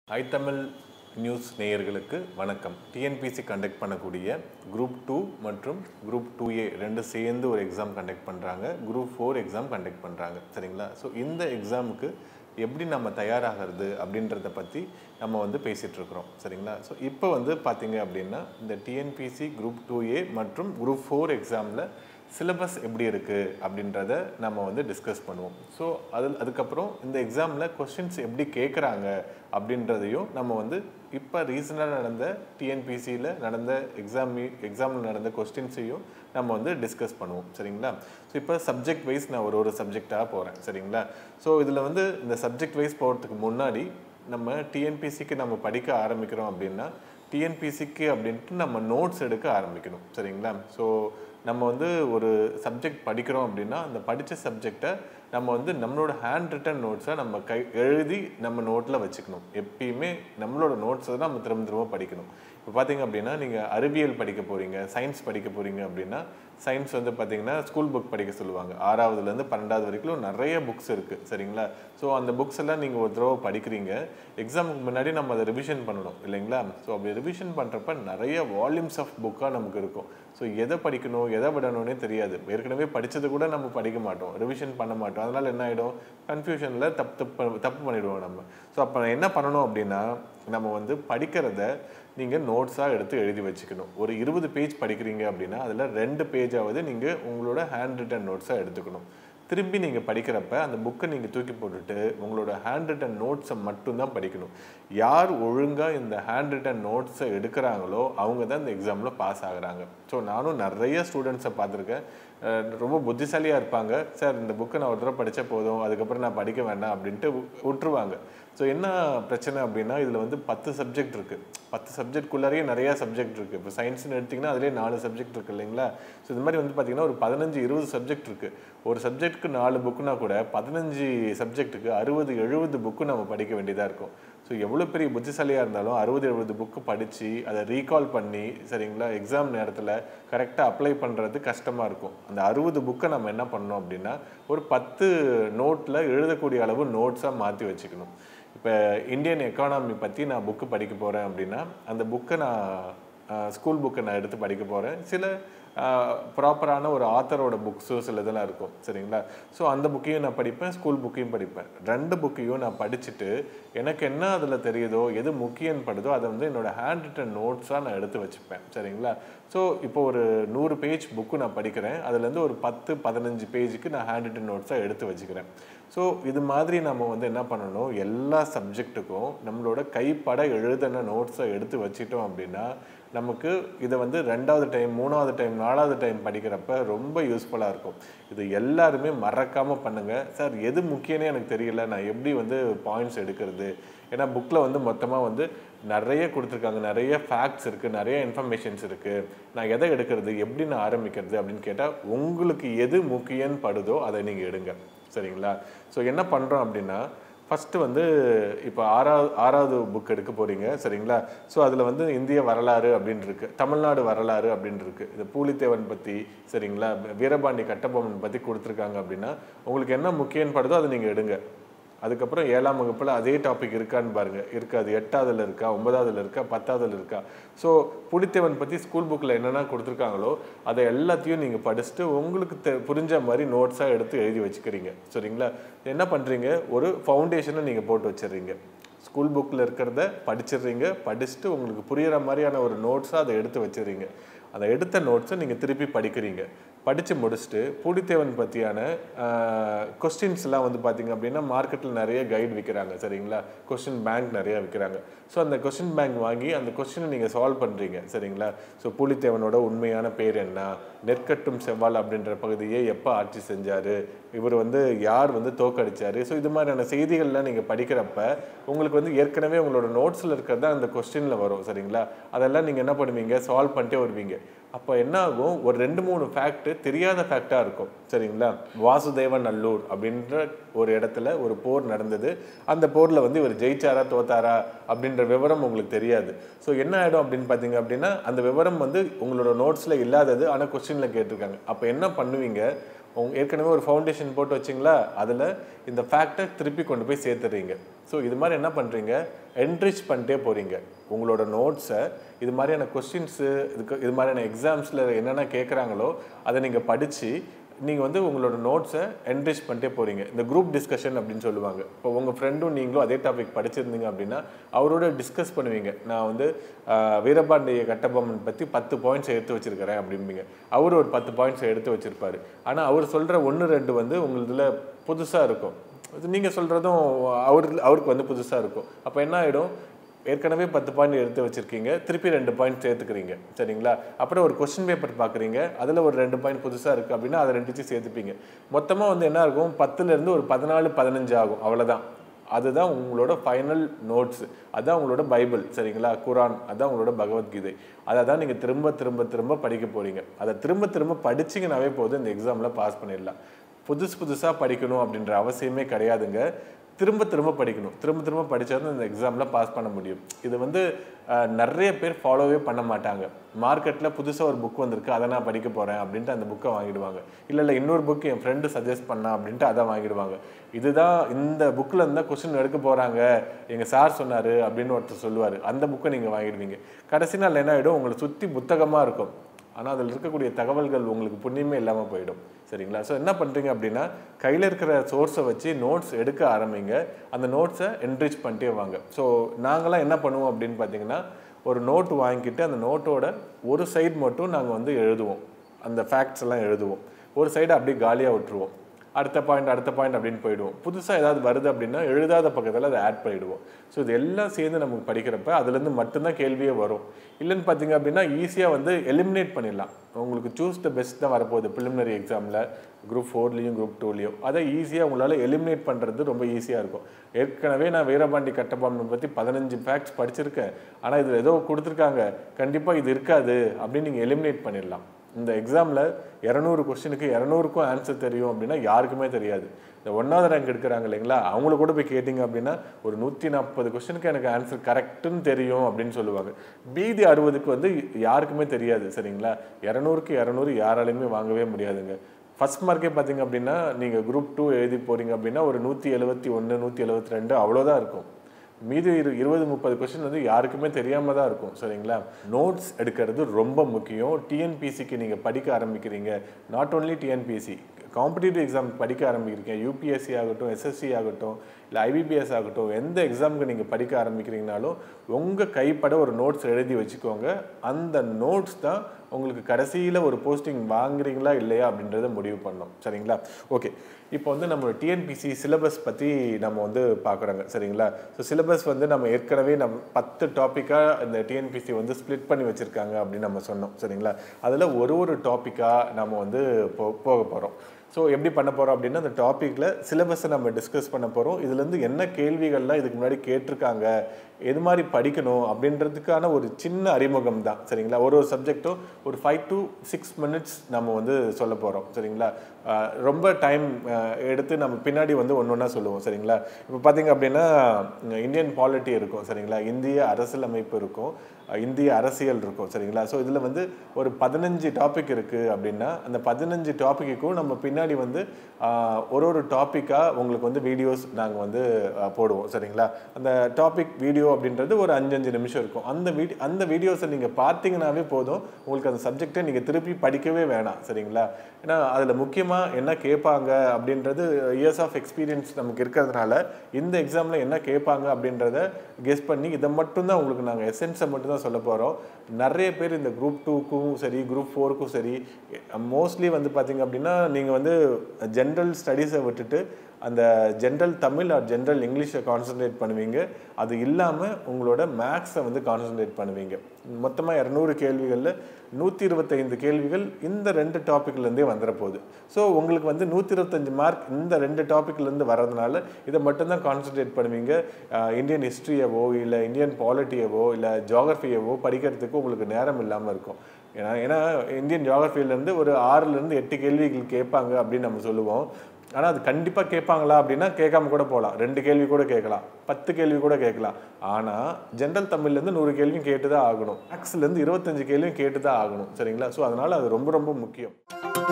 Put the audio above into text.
ஐ Tamil news நேயர்களுக்கு வணக்கம் TNPSC conduct பண்ணக்கூடிய குரூப் டூ மற்றும் குரூப் டூ ஏ ரெண்டு சேர்ந்து ஒரு எக்ஸாம் கண்டக்ட் பண்ணுறாங்க குரூப் ஃபோர் எக்ஸாம் கண்டக்ட் பண்ணுறாங்க சரிங்களா ஸோ இந்த எக்ஸாமுக்கு எப்படி நம்ம தயாராகிறது அப்படின்றத பற்றி நம்ம வந்து பேசிகிட்டு இருக்கிறோம் சரிங்களா ஸோ இப்போ வந்து பார்த்தீங்க அப்படின்னா இந்த டிஎன்பிசி குரூப் டூ ஏ மற்றும் குரூப் ஃபோர் எக்ஸாமில் சிலபஸ் எப்படி இருக்குது அப்படின்றத நம்ம வந்து டிஸ்கஸ் பண்ணுவோம் ஸோ அது அதுக்கப்புறம் இந்த எக்ஸாமில் கொஸ்டின்ஸ் எப்படி கேட்குறாங்க அப்படின்றதையும் நம்ம வந்து இப்போ ரீசெண்டாக நடந்த டிஎன்பிசியில் நடந்த எக்ஸாம் எக்ஸாமில் நடந்த கொஸ்டின்ஸையும் நம்ம வந்து டிஸ்கஸ் பண்ணுவோம் சரிங்களா ஸோ இப்போ சப்ஜெக்ட் வைஸ் நான் ஒரு ஒரு சப்ஜெக்டாக போகிறேன் சரிங்களா ஸோ இதில் வந்து இந்த சப்ஜெக்ட் வைஸ் போகிறதுக்கு முன்னாடி நம்ம டிஎன்பிசிக்கு நம்ம படிக்க ஆரம்பிக்கிறோம் அப்படின்னா டிஎன்பிசிக்கு அப்படின்ட்டு நம்ம நோட்ஸ் எடுக்க ஆரம்பிக்கணும் சரிங்களா ஸோ நம்ம வந்து ஒரு சப்ஜெக்ட் படிக்கிறோம் அப்படின்னா அந்த படித்த சப்ஜெக்டை நம்ம வந்து நம்மளோட ஹேண்ட் ரிட்டன் நோட்ஸை நம்ம கை எழுதி நம்ம நோட்டில் வச்சுக்கணும் எப்பயுமே நம்மளோட நோட்ஸை தான் நம்ம திரும்ப திரும்ப படிக்கணும் இப்போ பார்த்தீங்க அப்படின்னா நீங்கள் அறிவியல் படிக்க போகிறீங்க சயின்ஸ் படிக்க போகிறீங்க அப்படின்னா சயின்ஸ் வந்து பார்த்தீங்கன்னா ஸ்கூல் புக் படிக்க சொல்லுவாங்க ஆறாவதுலேருந்து பன்னெண்டாவது வரைக்கும் நிறைய புக்ஸ் இருக்குது சரிங்களா ஸோ அந்த புக்ஸ் எல்லாம் நீங்கள் ஒரு தடவை படிக்கிறீங்க எக்ஸாமுக்கு முன்னாடி நம்ம அதை ரிவிஷன் பண்ணணும் இல்லைங்களா ஸோ அப்படி ரிவிஷன் பண்ணுறப்ப நிறைய வால்யூம்ஸ் ஆஃப் புக்காக நமக்கு இருக்கும் ஸோ எதை படிக்கணும் எதை விடணும்னே தெரியாது ஏற்கனவே படித்தது கூட நம்ம படிக்க மாட்டோம் ரிவிஷன் பண்ண மாட்டோம் அதனால் என்ன ஆகிடும் கன்ஃபியூஷனில் தப்பு தப்பு தப்பு பண்ணிடுவோம் நம்ம ஸோ அப்போ என்ன பண்ணணும் அப்படின்னா நம்ம வந்து படிக்கிறத நீங்கள் நோட்ஸாக எடுத்து எழுதி வச்சுக்கணும் ஒரு இருபது பேஜ் படிக்கிறீங்க அப்படின்னா அதில் ரெண்டு பேஜாவது நீங்கள் உங்களோட ஹேண்ட் ரிட்டன் நோட்ஸாக எடுத்துக்கணும் திரும்பி நீங்கள் படிக்கிறப்ப அந்த புக்கை நீங்கள் தூக்கி போட்டுட்டு உங்களோட ஹேண்ட் ரிட்டன் நோட்ஸை மட்டும்தான் படிக்கணும் யார் ஒழுங்காக இந்த ஹேண்ட் ரிட்டன் நோட்ஸை எடுக்கிறாங்களோ அவங்க தான் இந்த எக்ஸாமில் பாஸ் ஆகுறாங்க ஸோ நானும் நிறைய ஸ்டூடெண்ட்ஸை பார்த்துருக்கேன் அஹ் ரொம்ப புத்திசாலியாக இருப்பாங்க சார் இந்த புக்கை நான் ஒரு தடவை படித்தா போதும் அதுக்கப்புறம் நான் படிக்க வேண்டாம் அப்படின்ட்டு வி- விட்டுருவாங்க ஸோ என்ன பிரச்சனை அப்படின்னா இதில் வந்து பத்து சப்ஜெக்ட் இருக்குது பத்து சப்ஜெக்ட்குள்ளாரையே நிறையா சப்ஜெக்ட் இருக்குது இப்போ சயின்ஸ்னு எடுத்திங்கன்னா அதிலே நாலு சப்ஜெக்ட் இருக்குது இல்லைங்களா ஸோ இது மாதிரி வந்து பார்த்திங்கன்னா ஒரு பதினஞ்சு இருபது சப்ஜெக்ட் இருக்குது ஒரு சப்ஜெக்ட்டுக்கு நாலு புக்குனா கூட பதினஞ்சு சப்ஜெக்ட்டுக்கு அறுபது எழுபது புக்கு நம்ம படிக்க வேண்டியதாக இருக்கும் ஸோ எவ்வளோ பெரிய புத்திசாலியாக இருந்தாலும் அறுபது எழுபது புக்கு படித்து அதை ரீகால் பண்ணி சரிங்களா எக்ஸாம் நேரத்தில் கரெக்டாக அப்ளை பண்ணுறது கஷ்டமாக இருக்கும் அந்த அறுபது புக்கை நம்ம என்ன பண்ணோம் அப்படின்னா ஒரு பத்து நோட்டில் எழுதக்கூடிய அளவு நோட்ஸாக மாற்றி வச்சுக்கணும் இப்போ இந்தியன் எக்கானமி பற்றி நான் புக்கு படிக்க போகிறேன் அப்படின்னா அந்த புக்கை நான் ஸ்கூல் புக்கை நான் எடுத்து படிக்க போகிறேன் சில ப்ராப்பரான ஒரு ஆத்தரோட புக்ஸோ சில இதெல்லாம் இருக்கும் சரிங்களா ஸோ அந்த புக்கையும் நான் படிப்பேன் ஸ்கூல் புக்கையும் படிப்பேன் ரெண்டு புக்கையும் நான் படிச்சுட்டு எனக்கு என்ன அதில் தெரியுதோ எது முக்கியம் படுதோ அதை வந்து என்னோட ஹேண்ட் ரிட்டன் நோட்ஸாக நான் எடுத்து வச்சுப்பேன் சரிங்களா ஸோ இப்போ ஒரு நூறு பேஜ் புக்கு நான் படிக்கிறேன் அதுலேருந்து ஒரு பத்து பதினஞ்சு பேஜுக்கு நான் ஹேண்ட் ரிட்டன் நோட்ஸாக எடுத்து வச்சுக்கிறேன் ஸோ இது மாதிரி நம்ம வந்து என்ன பண்ணணும் எல்லா சப்ஜெக்ட்டுக்கும் நம்மளோட கைப்பட எழுதின நோட்ஸை எடுத்து வச்சிட்டோம் அப்படின்னா நமக்கு இதை வந்து ரெண்டாவது டைம் மூணாவது டைம் நாலாவது டைம் படிக்கிறப்ப ரொம்ப யூஸ்ஃபுல்லாக இருக்கும் இது எல்லாருமே மறக்காமல் பண்ணுங்கள் சார் எது முக்கியம்னே எனக்கு தெரியல நான் எப்படி வந்து பாயிண்ட்ஸ் எடுக்கிறது ஏன்னா புக்கில் வந்து மொத்தமாக வந்து நிறைய கொடுத்துருக்காங்க நிறைய ஃபேக்ட்ஸ் இருக்குது நிறைய இன்ஃபர்மேஷன்ஸ் இருக்குது நான் எதை எடுக்கிறது எப்படி நான் ஆரம்பிக்கிறது அப்படின்னு கேட்டால் உங்களுக்கு எது முக்கியம்னு படுதோ அதை நீங்கள் எடுங்க சரிங்களா ஸோ என்ன பண்ணுறோம் அப்படின்னா ஃபஸ்ட்டு வந்து இப்போ ஆறாவது ஆறாவது புக் எடுக்க போகிறீங்க சரிங்களா ஸோ அதில் வந்து இந்திய வரலாறு அப்படின்னு இருக்கு தமிழ்நாடு வரலாறு அப்படின்னு இருக்கு இது பூலித்தேவன் பற்றி சரிங்களா வீரபாண்டி கட்டபொம்மன் பற்றி கொடுத்துருக்காங்க அப்படின்னா உங்களுக்கு என்ன முக்கியம் படுதோ அதை நீங்கள் எடுங்க அதுக்கப்புறம் ஏழாம் வகுப்பில் அதே டாபிக் இருக்கான்னு பாருங்க இருக்காது எட்டாவதுல இருக்கா ஒன்பதாவதுல இருக்கா பத்தாவதுல இருக்கா ஸோ புலித்தேவன் பற்றி ஸ்கூல் புக்கில் என்னென்ன கொடுத்துருக்காங்களோ அதை எல்லாத்தையும் நீங்கள் படிச்சுட்டு உங்களுக்கு தெ புரிஞ்ச மாதிரி நோட்ஸாக எடுத்து எழுதி வச்சுக்கிறீங்க சரிங்களா என்ன பண்ணுறீங்க ஒரு ஃபவுண்டேஷனை நீங்கள் போட்டு வச்சிடுறீங்க ஸ்கூல் புக்கில் இருக்கிறத படிச்சிடுறீங்க படிச்சுட்டு உங்களுக்கு புரியிற மாதிரியான ஒரு நோட்ஸாக அதை எடுத்து வச்சிடுறீங்க அந்த எடுத்த நோட்ஸை நீங்கள் திருப்பி படிக்கிறீங்க படித்து முடிச்சுட்டு பூலித்தேவன் பற்றியான கொஸ்டின்ஸ்லாம் வந்து பார்த்தீங்க அப்படின்னா மார்க்கெட்டில் நிறைய கைடு விற்கிறாங்க சரிங்களா கொஸ்டின் பேங்க் நிறைய விற்கிறாங்க ஸோ அந்த கொஸ்டின் பேங்க் வாங்கி அந்த கொஸ்டினை நீங்கள் சால்வ் பண்ணுறீங்க சரிங்களா ஸோ பூலித்தேவனோட உண்மையான பேர் என்ன நெற்கட்டும் செவ்வால் அப்படின்ற பகுதியை எப்போ ஆட்சி செஞ்சார் இவர் வந்து யார் வந்து தோக்கடிச்சாரு ஸோ இது மாதிரியான செய்திகள்லாம் நீங்கள் படிக்கிறப்ப உங்களுக்கு வந்து ஏற்கனவே உங்களோட நோட்ஸில் இருக்கிறது தான் அந்த கொஸ்டினில் வரும் சரிங்களா அதெல்லாம் நீங்கள் என்ன பண்ணுவீங்க சால்வ் பண்ணிட்டே வருவீங்க அப்போ என்ன ஆகும் ஒரு ரெண்டு மூணு ஃபேக்ட் தெரியாத ஃபேக்டாக இருக்கும் சரிங்களா வாசுதேவ நல்லூர் அப்படின்ற ஒரு இடத்துல ஒரு போர் நடந்தது அந்த போரில் வந்து இவர் ஜெயிச்சாரா தோத்தாரா அப்படின்ற விவரம் உங்களுக்கு தெரியாது ஸோ என்ன ஆகிடும் அப்படின்னு பார்த்தீங்க அப்படின்னா அந்த விவரம் வந்து உங்களோட நோட்ஸில் இல்லாதது ஆனால் கொஸ்டினில் கேட்டிருக்காங்க அப்போ என்ன பண்ணுவீங்க உங்க ஏற்கனவே ஒரு ஃபவுண்டேஷன் போட்டு வச்சிங்களா அதில் இந்த ஃபேக்டை திருப்பி கொண்டு போய் சேர்த்துறீங்க ஸோ இது மாதிரி என்ன பண்ணுறீங்க என்ரிச் பண்ணிட்டே போகிறீங்க உங்களோட நோட்ஸை இது மாதிரியான கொஸ்டின்ஸு இதுக்கு இது மாதிரியான எக்ஸாம்ஸில் என்னென்ன கேட்குறாங்களோ அதை நீங்கள் படித்து நீங்கள் வந்து உங்களோட நோட்ஸை என்ரிச் பண்ணிட்டே போகிறீங்க இந்த குரூப் டிஸ்கஷன் அப்படின்னு சொல்லுவாங்க இப்போ உங்கள் ஃப்ரெண்டும் நீங்களும் அதே டாபிக் படிச்சிருந்தீங்க அப்படின்னா அவரோட டிஸ்கஸ் பண்ணுவீங்க நான் வந்து ஆஹ், வீரபாண்டிய கட்டபொம்மன் பற்றி பத்து பாயிண்ட்ஸ் எடுத்து வச்சிருக்கிறேன் அப்படிம்பீங்க அவர் ஒரு பத்து பாயிண்ட்ஸ் எடுத்து வச்சிருப்பாரு ஆனால் அவர் சொல்கிற ஒன்று ரெண்டு வந்து உங்களுதுல புதுசாக இருக்கும் இது நீங்கள் சொல்கிறதும் அவர் அவருக்கு வந்து புதுசாக இருக்கும் அப்போ என்ன ஆகிடும் ஏற்கனவே பத்து பாயிண்ட் எடுத்து வச்சிருக்கீங்க திருப்பி ரெண்டு பாயிண்ட் சேர்த்துக்கிறீங்க சரிங்களா அப்புறம் ஒரு கொஸ்டின் பேப்பர் பார்க்குறீங்க அதில் ஒரு ரெண்டு பாயிண்ட் புதுசாக இருக்குது அப்படின்னா அதை ரெண்டுத்தையும் சேர்த்துப்பீங்க மொத்தமாக வந்து என்ன இருக்கும் பத்துலேருந்து ஒரு பதினாலு பதினஞ்சு ஆகும் அவ்வளோதான் அதுதான் உங்களோட ஃபைனல் நோட்ஸ் அதான் உங்களோட பைபிள் சரிங்களா குரான் அதான் உங்களோட பகவத்கீதை அதை தான் நீங்கள் திரும்ப திரும்ப திரும்ப படிக்க போறீங்க அதை திரும்ப திரும்ப படிச்சிங்கனாவே போதும் இந்த எக்ஸாமில் பாஸ் பண்ணிடலாம் புதுசு புதுசாக படிக்கணும் அப்படின்ற அவசியமே கிடையாதுங்க திரும்ப திரும்ப படிக்கணும் திரும்ப திரும்ப படித்தா தான் இந்த எக்ஸாமில் பாஸ் பண்ண முடியும் இது வந்து அஹ், நிறைய பேர் ஃபாலோவே பண்ண மாட்டாங்க மார்க்கெட்டில் புதுசாக ஒரு புக் வந்திருக்கு அதை நான் படிக்க போகிறேன் அப்படின்ட்டு அந்த புக்கை வாங்கிடுவாங்க இல்லை இல்லை இன்னொரு புக் என் ஃப்ரெண்டு சஜஸ்ட் பண்ணா அப்படின்ட்டு அதை வாங்கிடுவாங்க இதுதான் இந்த புக்கில் இருந்தால் கொஸ்டின் எடுக்க போகிறாங்க எங்கள் சார் சொன்னார் அப்படின்னு ஒருத்தர் சொல்லுவார் அந்த புக்கை நீங்கள் வாங்கிடுவீங்க கடைசி நாள் என்ன ஆகிடும் உங்களை சுற்றி புத்தகமாக இருக்கும் ஆனால் அதில் இருக்கக்கூடிய தகவல்கள் உங்களுக்கு புண்ணியமே இல்லாமல் போயிடும் சரிங்களா ஸோ என்ன பண்ணுறீங்க அப்படின்னா கையில் இருக்கிற சோர்ஸை வச்சு நோட்ஸ் எடுக்க ஆரம்பிங்க அந்த நோட்ஸை என்ரிச் பண்ணிட்டே வாங்க ஸோ நாங்களாம் என்ன பண்ணுவோம் அப்படின்னு பார்த்தீங்கன்னா ஒரு நோட் வாங்கிக்கிட்டு அந்த நோட்டோட ஒரு சைடு மட்டும் நாங்கள் வந்து எழுதுவோம் அந்த ஃபேக்ட்ஸ் எல்லாம் எழுதுவோம் ஒரு சைடு அப்படியே காலியாக விட்டுருவோம் அடுத்த பாயிண்ட் அடுத்த பாயிண்ட் அப்படின்னு போயிடுவோம் புதுசாக ஏதாவது வருது அப்படின்னா எழுதாத பக்கத்தில் அதை ஆட் பண்ணிடுவோம் ஸோ இது எல்லாம் சேர்ந்து நமக்கு படிக்கிறப்ப அதுலேருந்து மட்டும்தான் கேள்வியே வரும் இல்லைன்னு பார்த்தீங்க அப்படின்னா ஈஸியாக வந்து எலிமினேட் பண்ணிடலாம் உங்களுக்கு சூஸ் த பெஸ்ட் தான் வரப்போகுது ப்ரிலிமினரி எக்ஸாமில் குரூப் ஃபோர்லேயும் குரூப் டூலேயும் அதை ஈஸியாக உங்களால் எலிமினேட் பண்ணுறது ரொம்ப ஈஸியாக இருக்கும் ஏற்கனவே நான் வீரபாண்டி கட்டபொம்மன் பற்றி பதினஞ்சு ஃபேக்ட்ஸ் படிச்சிருக்கேன் ஆனால் இதில் ஏதோ கொடுத்துருக்காங்க கண்டிப்பாக இது இருக்காது அப்படின்னு நீங்கள் எலிமினேட் பண்ணிடலாம் இந்த எக்ஸாமில் இரநூறு கொஸ்டினுக்கு இரநூறுக்கும் ஆன்சர் தெரியும் அப்படின்னா யாருக்குமே தெரியாது இந்த ஒன்றாவது ரேங்க் எடுக்கிறாங்க இல்லைங்களா அவங்கள கூட போய் கேட்டிங்க அப்படின்னா ஒரு நூற்றி நாற்பது கொஸ்டினுக்கு எனக்கு ஆன்சர் கரெக்டுன்னு தெரியும் அப்படின்னு சொல்லுவாங்க மீதி அறுபதுக்கு வந்து யாருக்குமே தெரியாது சரிங்களா இரநூறுக்கு இரநூறு யாராலையுமே வாங்கவே முடியாதுங்க ஃபர்ஸ்ட் மார்க்கே பார்த்தீங்க அப்படின்னா நீங்கள் குரூப் டூ எழுதி போகிறீங்க அப்படின்னா ஒரு நூற்றி எழுபத்தி ஒன்று நூற்றி எழுபத்தி ரெண்டு அவ்வளோதான் இருக்கும் மீதி இரு இருபது முப்பது கொஸ்டின் வந்து யாருக்குமே தெரியாம தான் இருக்கும் சரிங்களா நோட்ஸ் எடுக்கிறது ரொம்ப முக்கியம் டிஎன்பிசிக்கு நீங்கள் படிக்க ஆரம்பிக்கிறீங்க not only TNPSC competitive exam படிக்க ஆரம்பிக்கிறீங்க யூபிஎஸ்சி ஆகட்டும் எஸ்எஸ்சி ஆகட்டும் இல்லை ஐபிபிஎஸ் ஆகட்டும் எந்த எக்ஸாமுக்கு நீங்கள் படிக்க ஆரம்பிக்கிறீங்கனாலும் உங்கள் கைப்பட ஒரு நோட்ஸ் எழுதி வச்சுக்கோங்க அந்த நோட்ஸ் தான் உங்களுக்கு கடைசியில் ஒரு போஸ்டிங் வாங்குறீங்களா இல்லையா அப்படின்றத முடிவு பண்ணோம் சரிங்களா ஓகே இப்போ வந்து நம்ம டிஎன்பிசி சிலபஸ் பற்றி நம்ம வந்து பார்க்குறோங்க சரிங்களா ஸோ சிலபஸ் வந்து நம்ம ஏற்கனவே நம்ம பத்து டாப்பிக்காக இந்த டிஎன்பிசி வந்து ஸ்ப்ளிட் பண்ணி வச்சுருக்காங்க அப்படின்னு நம்ம சொன்னோம் சரிங்களா அதில் ஒரு ஒரு டாப்பிக்காக நம்ம வந்து போ போக போகிறோம் ஸோ எப்படி பண்ண போகிறோம் அப்படின்னா அந்த டாப்பிக்கில் சிலபஸை நம்ம டிஸ்கஸ் பண்ண போகிறோம் இதுலேருந்து என்ன கேள்விகள்லாம் இதுக்கு முன்னாடி கேட்டிருக்காங்க எது மாதிரி படிக்கணும் அப்படின்றதுக்கான ஒரு சின்ன அறிமுகம் தான் சரிங்களா ஒரு ஒரு சப்ஜெக்ட்டும் ஒரு ஃபைவ் டு சிக்ஸ் மினிட்ஸ் நம்ம வந்து சொல்ல போகிறோம் சரிங்களா ஆஹ் ரொம்ப டைம் எடுத்து நம்ம பின்னாடி வந்து ஒன்று ஒன்றா சொல்லுவோம் சரிங்களா இப்போ பார்த்தீங்க அப்படின்னா இந்தியன் பாலிட்டி இருக்கும் சரிங்களா இந்திய அரசியலமைப்பு இருக்கும் அஹ் இந்திய அரசியல் இருக்கும் சரிங்களா ஸோ இதில் வந்து ஒரு பதினஞ்சு டாபிக் இருக்குது அப்படின்னா அந்த பதினஞ்சு டாப்பிக்குக்கும் நம்ம பின்னாடி வந்து ஆஹ் ஒரு ஒரு டாப்பிக்காக உங்களுக்கு வந்து வீடியோஸ் நாங்கள் வந்து ஆஹ் போடுவோம் சரிங்களா அந்த டாபிக் வீடியோ அப்படின்றது ஒரு அஞ்சஞ்சு நிமிஷம் இருக்கும் அந்த வீடி அந்த வீடியோஸை நீங்கள் பார்த்தீங்கன்னாவே போதும் உங்களுக்கு அந்த சப்ஜெக்டை நீங்கள் திருப்பி படிக்கவே வேணாம் சரிங்களா ஏன்னா அதில் முக்கியமாக என்ன கேட்பாங்க அப்படின்றது இயர்ஸ் ஆஃப் எக்ஸ்பீரியன்ஸ் நமக்கு இருக்கிறதுனால இந்த எக்ஸாமில் என்ன கேட்பாங்க அப்படின்றத கெஸ் பண்ணி இதை மட்டும்தான் உங்களுக்கு நாங்கள் எசென்ஸை மட்டும்தான் சொல்ல போகிறோம் நிறைய பேர் இந்த குரூப் டூக்கும் சரி குரூப் ஃபோருக்கும் சரி மோஸ்ட்லி வந்து பார்த்தீங்க அப்படின்னா நீங்கள் வந்து ஜென்ரல் ஸ்டடீஸை விட்டுட்டு அந்த ஜென்ரல் தமிழ் ஆர் ஜென்ரல் இங்கிலீஷை கான்சென்ட்ரேட் பண்ணுவீங்க அது இல்லாமல் உங்களோட மேக்ஸை வந்து கான்சென்ட்ரேட் பண்ணுவீங்க மொத்தமாக இரநூறு கேள்விகளில் நூற்றி இருபத்தைந்து கேள்விகள் இந்த ரெண்டு டாப்பிக்லேருந்தே வந்துட போகுது ஸோ உங்களுக்கு வந்து நூற்றி இருபத்தஞ்சு மார்க் இந்த ரெண்டு டாப்பிக்லேருந்து வர்றதுனால இதை மட்டும்தான் கான்சென்ட்ரேட் பண்ணுவீங்க அஹ் இந்தியன் ஹிஸ்ட்ரியவோ இல்லை இந்தியன் பாலிட்டியவோ இல்லை ஜியாகிரஃபியவோ படிக்கிறதுக்கு உங்களுக்கு நேரம் இல்லாமல் இருக்கும் ஏன்னா ஏன்னா இந்தியன் ஜியாகிரஃபிலேருந்து ஒரு ஆறுலேருந்து எட்டு கேள்விகள் கேட்பாங்க அப்படின்னு நம்ம சொல்லுவோம் ஆனால் அது கண்டிப்பாக கேட்பாங்களா அப்படின்னா கேட்காம கூட போகலாம் ரெண்டு கேள்வி கூட கேட்கலாம் பத்து கேள்வி கூட கேட்கலாம் ஆனால் ஜென்ரல் தமிழ்லேருந்து நூறு கேள்வியும் கேட்டு தான் ஆகணும் மேக்ஸ்லேருந்து இருபத்தஞ்சு கேள்வியும் கேட்டு தான் ஆகணும் சரிங்களா ஸோ அதனால் அது ரொம்ப ரொம்ப முக்கியம்